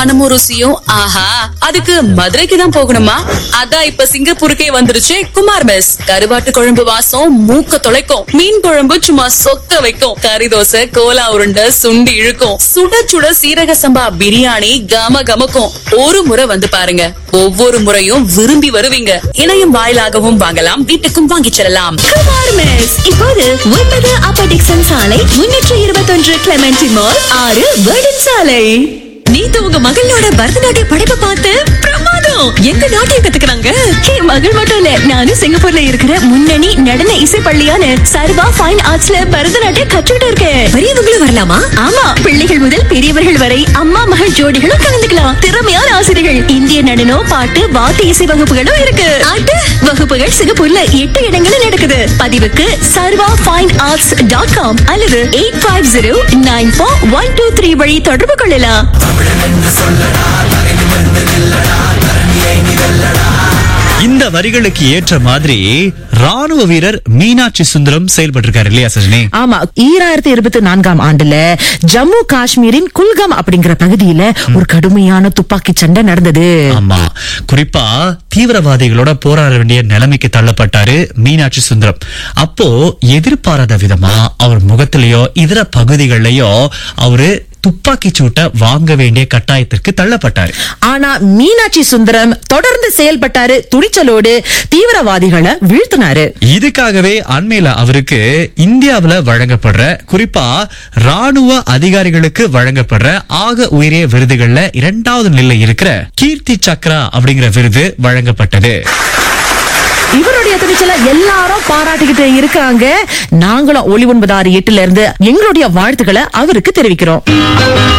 மனமும் ருசியும் ஆஹா அதுக்கு மதுரைக்கு தான் போகணுமா அதான் இப்ப சிங்கப்பூருக்கே வந்துருச்சு குமார் மெஸ் கருவாட்டு குழம்பு வாசம் மூக்க தொலைக்கும் மீன் குழம்பு சும்மா சொக்க வைக்கும் கறி தோசை கோலா உருண்டை சுண்டி இழுக்கும் சுட சுட சீரக சம்பா பிரியாணி கம கமக்கும் ஒரு முறை வந்து பாருங்க ஒவ்வொரு முறையும் விரும்பி வருவீங்க இணையம் வாயிலாகவும் வாங்கலாம் வீட்டுக்கும் வாங்கிச் செல்லலாம் குமார் மெஸ் இப்போது ஒன்பது அப்பர் டிக்சன் சாலை முன்னூற்று இருபத்தொன்று கிளமெண்டி மால் ஆறு வேர்டன் சாலை நீத்து உங்க மகளோட பரதநாட்டிய படைப்பை பார்த்து பிரமாதம் எங்க நாட்டியம் கத்துக்கிறாங்க என் மகள் மட்டும் இல்ல நானும் சிங்கப்பூர்ல இருக்கிற முன்னணி நடன இசை பள்ளியான சர்வா ஃபைன் ஆர்ட்ஸ்ல பரதநாட்டியம் கற்றுக்கிட்டு இருக்கேன் பெரியவங்களும் வரலாமா ஆமா பிள்ளைகள் முதல் பெரியவர்கள் வரை அம்மா மகள் ஜோடிகளும் கலந்துக்கலாம் திறமையான ஆசிரியர்கள் இந்திய நடனம் பாட்டு வாத்திய இசை வகுப்புகளும் இருக்கு ஆட்டு வகுப்புகள் சிங்கப்பூர்ல எட்டு இடங்களில் நடக்குது பதிவுக்கு Sarva fine arts dot com அல்லது eight five zero nine four one two three வழி தொடர்பு கொள்ளலாம் இந்த வரிகளுக்கு ஏற்ற மாதிரி ராணுவ வீரர் மீனாட்சி சுந்தரம் செயல்பட்டு இருக்காரு இல்லையா சஜினி ஆமா ஈராயிரத்தி இருபத்தி நான்காம் ஆண்டுல ஜம்மு காஷ்மீரின் குல்காம் அப்படிங்கிற பகுதியில ஒரு கடுமையான துப்பாக்கி சண்டை நடந்தது ஆமா குறிப்பா தீவிரவாதிகளோட போராட வேண்டிய நிலைமைக்கு தள்ளப்பட்டாரு மீனாட்சி சுந்தரம் அப்போ எதிர்பாராத விதமா அவர் முகத்திலேயோ இதர பகுதிகளிலேயோ அவரு துப்பாக்கி சூட்டை வாங்க வேண்டிய கட்டாயத்திற்கு தள்ளப்பட்டாரு ஆனா மீனாட்சி சுந்தரம் தொடர்ந்து செயல்பட்டாரு துணிச்சலோடு தீவிரவாதிகளை வீழ்த்தினாரு இதுக்காகவே அண்மையில அவருக்கு இந்தியாவுல வழங்கப்படுற குறிப்பா ராணுவ அதிகாரிகளுக்கு வழங்கப்படுற ஆக உயரிய விருதுகள்ல இரண்டாவது நிலை இருக்கிற கீர்த்தி சக்ரா அப்படிங்கிற விருது வழங்கப்பட்டது இவருடைய துணிச்சலை எல்லாரும் பாராட்டிக்கிட்டு இருக்காங்க நாங்களும் ஒளி ஒன்பதாறு எட்டுல இருந்து எங்களுடைய வாழ்த்துக்களை அவருக்கு தெரிவிக்கிறோம்